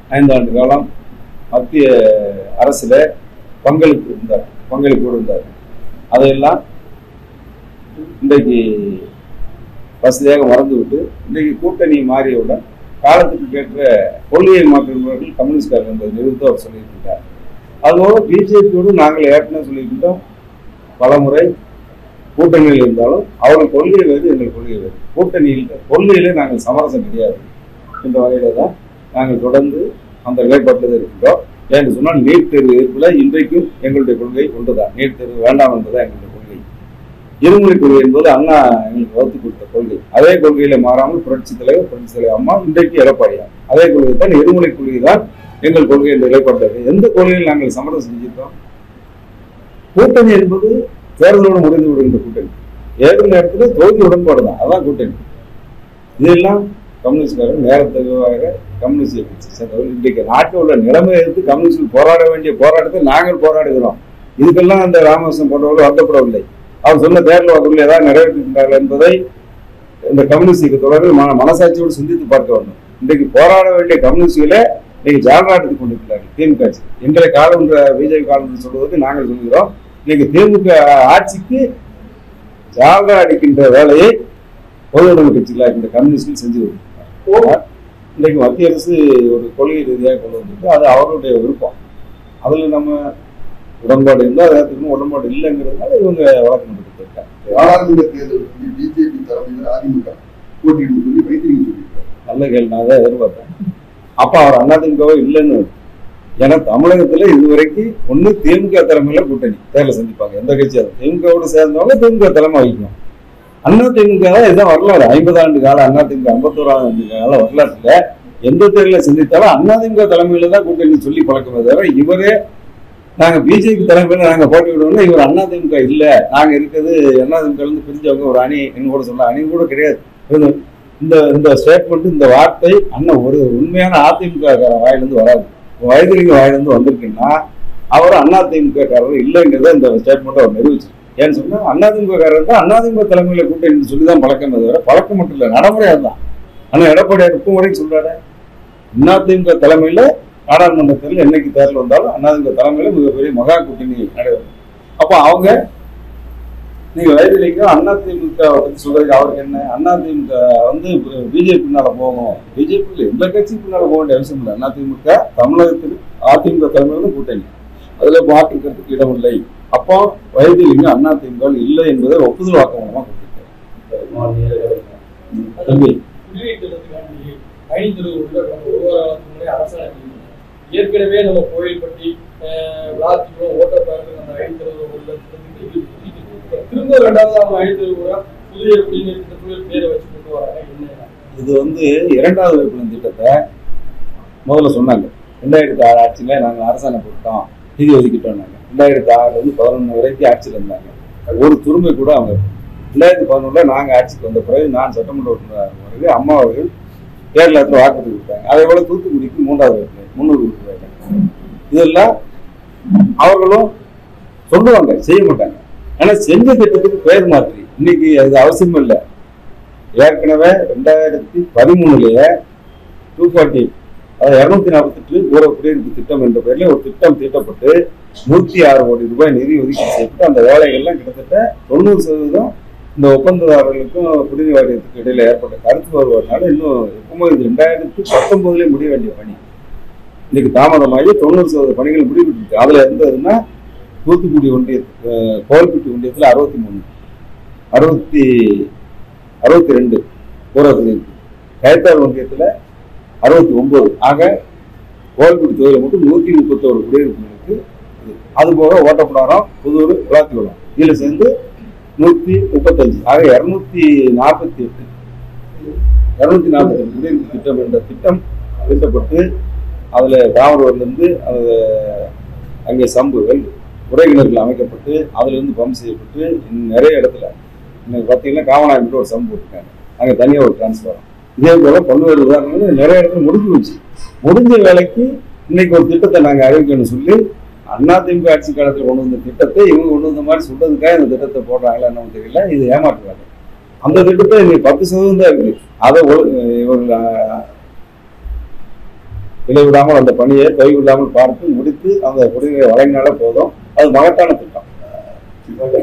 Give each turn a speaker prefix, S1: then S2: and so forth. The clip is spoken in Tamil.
S1: ஐந்தாண்டு காலம் மத்திய அரசுல பங்களிப்பு இருந்தார் பங்களிப்போடு இருந்தார் அதையெல்லாம் இன்றைக்கு வசதியாக மறந்துவிட்டு இன்றைக்கு கூட்டணி மாறியவுடன் காலத்துக்கு ஏற்ற கொள்கையை மாற்றுபவர்கள் கம்யூனிஸ்ட்காரர் என்பதை நிறுத்த அவர் சொல்லியிருக்கிறார் அதுபோல பிஜேபியோடு நாங்கள் ஏற்கனவே சொல்லியிருக்கின்றோம் பலமுறை கூட்டணியில் இருந்தாலும் அவர்கள் கொள்கை வேறு எங்கள் கொள்கை வேறு கூட்டணியில் கொள்கையிலே நாங்கள் சமரசம் கிடையாது என்ற வகையில தான் நாங்கள் தொடர்ந்து அந்த நிலைப்பாட்டில் தான் இருக்கின்றோம் ஏன்னு சொன்னால் நீட் தேர்வு எதிர்ப்பில் இன்றைக்கும் எங்களுடைய கொள்கை ஒன்றுதான் நீட் தேர்வு வேண்டாம் என்பதுதான் எங்களுடைய கொள்கை இருமொழி கொள்கை என்பது அண்ணா எங்களுக்கு வகுத்து கொடுத்த கொள்கை அதே கொள்கையில மாறாமல் புரட்சி தலைவர் புரட்சி தலைவர் அம்மா இன்றைக்கு எடப்பாடியார் அதே கொள்கை தான் இருமொழி கொள்கை தான் எங்கள் கொள்கை என்ற நிலைப்பாடு எந்த கொள்கையில் நாங்கள் சமரசம் செஞ்சிருக்கோம் கூட்டணி என்பது தேர்தலோடு முடிந்து விடுகின்ற கூட்டணி ஏற்கனவே நேரத்தில் தொகுதி உடன்பாடு தான் அதான் கூட்டணி இதெல்லாம் கம்யூனிஸ்ட்காரர் நேரத்தகுவாக கம்யூனிஸ்ட் கட்சி சேர்ந்தவர்கள் இன்றைக்கு நாட்டில் உள்ள நிலைமை எடுத்து கம்யூனிஸ்டில் போராட வேண்டிய போராட்டத்தை நாங்கள் போராடுகிறோம் இதுக்கெல்லாம் அந்த ராமகிருஷ்ணன் போன்றவர்கள் வருத்தப்படவில்லை அவர் சொன்ன தேர்தல் வாக்குறுதிகள் ஏதாவது நிறைவேற்றிருக்கிறார்கள் என்பதை இந்த கம்யூனிஸ்ட் இயக்கத்தோடு மன மனசாட்சியோடு சிந்தித்து பார்க்க வேண்டும் இன்றைக்கு போராட வேண்டிய கம்யூனிஸ்டுகளே இன்னைக்கு ஜால்ராட்டுக்கு கொண்டிருக்கிறார்கள் திமுக ஆட்சி இன்றைய காலம் என்ற பிஜேபி காலம் என்று சொல்வதற்கு நாங்கள் சொல்கிறோம் இன்னைக்கு திமுக ஆட்சிக்கு ஜால்ரா அடிக்கின்ற வேலையை பொதுவுடைமை கட்சிகளாக இந்த கம்யூனிஸ்டில் செஞ்சு வருகிறார் இன்னைக்கு மத்திய அரசு ஒரு கொள்கை ரீதியாக கொண்டு வந்திருக்கு அது அவருடைய விருப்பம் அதில் நம்ம உடன்பாடு இருந்தால் அதை ஏற்றுக்கணும் உடன்பாடு இல்லைங்கிறதுனால இவங்க வழக்கு நடத்திட்டு இருக்காங்க
S2: நாடாளுமன்ற தேர்தல் வந்து பிஜேபி தலைமையில் அதிமுக போட்டியிடும் சொல்லி வைத்திரிங்க சொல்லியிருக்காரு
S1: நல்ல கேள்வி நான் தான் எதிர்பார்த்தேன் அப்ப அவர் அதிமுகவே இல்லைன்னு ஏன்னா தமிழகத்துல இதுவரைக்கும் ஒண்ணு திமுக தலைமையில கூட்டணி தேர்தல் சந்திப்பாங்க எந்த கட்சியாவது திமுகவோடு சேர்ந்தவங்க திமுக தலைமை வகிக்கும் அண்ணா திமுக தான் இதுதான் வரலாறு ஐம்பது ஆண்டு கால அண்ணா திமுக ஐம்பத்தோராம் ஆண்டு கால வரலாற்றுல எந்த தேர்தலை சந்தித்தாலும் அண்ணா திமுக தலைமையில தான் கூட்டணி சொல்லி பழக்கமே தவிர இவரே நாங்க பிஜேபி தலைமையில நாங்க போட்டி விடுவோம்னா இவர் அண்ணா திமுக இல்ல நாங்க இருக்கிறது அண்ணா திமுக இருந்து பிரிஞ்சவங்க ஒரு அணி எங்க கூட சொல்ல அணி கூட கிடையாது இது- இந்த இந்த ஸ்டேட்மெண்ட் இந்த வார்த்தை அண்ணன் ஒரு உண்மையான அதிமுக காரன் வாயிலிருந்து வராது வயதிலிங்க வாயிலிருந்து வந்திருக்குன்னா அவர் அதிமுக காரர் இல்லைங்கிறத இந்த ஸ்டேட்மெண்ட் அவர் நிரூபிச்சு ஏன்னு சொன்னா அதிமுக காரர் தான் அதிமுக தலைமையில கூட்டணி சொல்லி தான் பழக்கம் தவிர பழக்கம் மட்டும் இல்லை நடைமுறை அதுதான் ஆனா எடப்பாடியார் இப்போ வரைக்கும் சொல்றாரு அதிமுக தலைமையில நாடாளுமன்ற தேர்தல் என்னைக்கு தேர்தல் வந்தாலும் அதிமுக தலைமையில மிகப்பெரிய மகா கூட்டணி நடைபெறும் அப்போ அவங்க நீங்க வயதிலிங்க அதிமுக பத்தி சொல்றதுக்கு அவருக்கு என்ன அதிமுக வந்து பிஜேபி பின்னால போகும் பிஜேபி எந்த கட்சி பின்னால போக வேண்டிய அவசியம் இல்லை அதிமுக தமிழகத்தில் அதிமுக தலைமையில கூட்டணி அதுல மாற்றுக்கிறதுக்கு இடமில்லை அப்போ வயதிலிங்க அதிமுக இல்லை என்பதை ஒப்புதல் வாக்குமூலமா கொடுத்திருக்காரு தம்பி
S3: குடிநீர் ஐந்து உள்ள ஒரு வாரத்துக்கு முன்னாடி அரசாங்கம் ஏற்கனவே நம்ம கோயில்பட்டி அஹ், விளாத்திக்குளம் ஓட்டப்பாளையம் அந்த ஐந்து உள்ள திரும்ப ரெண்டாவது அவங்க ஐந்து கூட புதிய குடிநீர் திட்டத்துக்கு பேரை வச்சு கொண்டு வராங்க என்ன
S1: இது வந்து இரண்டாவது வைப்புடன் திட்டத்தை முதல்ல சொன்னாங்க ரெண்டாயிரத்தி ஆறு ஆட்சியில நாங்கள் அரசாணை போட்டோம் நிதி ஒதுக்கிட்டோம் நாங்க ரெண்டாயிரத்தி ஆறுல இருந்து பதினொன்று வரைக்கும் ஆட்சியில் இருந்தாங்க ஒரு துரும்பை கூட அவங்க ரெண்டாயிரத்தி பதினொன்றுல நாங்கள் ஆட்சிக்கு வந்த பிறகு நான் சட்டமன்ற உறுப்பினர் பிறகு அம்மா அவர்கள் கேரளத்தில் வாக்குறுதி கொடுத்தாங்க அதே போல தூத்துக்குடிக்கு மூன்றாவது வைப்பு முன்னூறு கொடுத்துருக்காங்க இதெல்லாம் அவர்களும் சொல்லுவாங்க செய்ய மாட்டாங்க ஆனா செஞ்ச திட்டத்துக்கு பெயர் மாற்றி இன்னைக்கு அது அவசியம் இல்லை ஏற்கனவே ரெண்டாயிரத்தி பதிமூணுலயே டூ ஃபார்ட்டி அதாவது இருநூத்தி நாற்பத்தெட்டு ஊர குடியிருப்பு திட்டம் என்ற பெயரில் ஒரு திட்டம் தீட்டப்பட்டு நூத்தி ஆறு கோடி ரூபாய் நிதி ஒதுக்கீடு செய்யப்பட்டு அந்த வேலைகள்லாம் கிட்டத்தட்ட தொண்ணூறு சதவீதம் இந்த ஒப்பந்ததாரர்களுக்கும் குடிநீர் வாரியத்துக்கு இடையில ஏற்பட்ட கருத்து வருவதனால இன்னும் எப்பவுமே இது ரெண்டாயிரத்தி பத்தொன்பதுலேயே முடிய வேண்டிய பணி இன்னைக்கு தாமதமாகி தொண்ணூறு சதவீத பணிகள் முடிவிட்டு இருக்கு அதுல எந்த இதுன்னா தூத்துக்குடி ஒன்றிய கோல்பட்டி ஒன்றியத்துல அறுபத்தி மூணு அறுபத்தி அறுபத்தி ரெண்டு ஊரகத்தில் இருக்கு கயத்தார் ஒன்றியத்துல அறுபத்தி ஒன்பது ஆக கோல்பட்டி தொகுதியில் மட்டும் நூத்தி முப்பத்தோரு குடியிருப்புகளுக்கு இது. அது போக ஓட்டப்படாரம் புதூர் விளாத்திக்குளம் இதுல சேர்ந்து நூத்தி முப்பத்தஞ்சு ஆக இருநூத்தி நாற்பத்தி எட்டு இருநூத்தி நாற்பத்தி எட்டு குடியிருப்பு திட்டம் என்ற திட்டம் திட்டப்பட்டு அதுல தாமரூர்ல இருந்து அது அங்கே சம்புகள் உரைகிணறுகள் அமைக்கப்பட்டு அதுல இருந்து பம்ப் செய்யப்பட்டு இன்னும் நிறைய இடத்துல இன்னைக்கு பார்த்தீங்கன்னா காவனாய்க்கு ஒரு சம்பு போட்டிருக்காங்க அங்கே தனியாக ஒரு டிரான்ஸ்ஃபாரம் இதே போல பல்வேறு உதாரணங்கள் நிறைய இடத்துல முடிஞ்சு போச்சு முடிஞ்ச வேலைக்கு இன்னைக்கு ஒரு திட்டத்தை நாங்கள் அறிவிக்கணும்னு சொல்லி அதிமுக ஆட்சி காலத்தில் கொண்டு வந்த திட்டத்தை இவங்க கொண்டு வந்த மாதிரி சொல்றதுக்காக இந்த திட்டத்தை போடுறாங்களா என்னன்னு தெரியல இது ஏமாற்றுறாங்க அந்த திட்டத்தை இன்னைக்கு பத்து சதவீதம் தான் இருக்கு அதை ஒழு- இவர்கள் ஆஹ், இடைவிடாமல் அந்த பணியை கைவிடாமல் பார்த்து முடித்து அந்த குடிநீரை வழங்கினாலே போதும் அது மகத்தான திட்டம்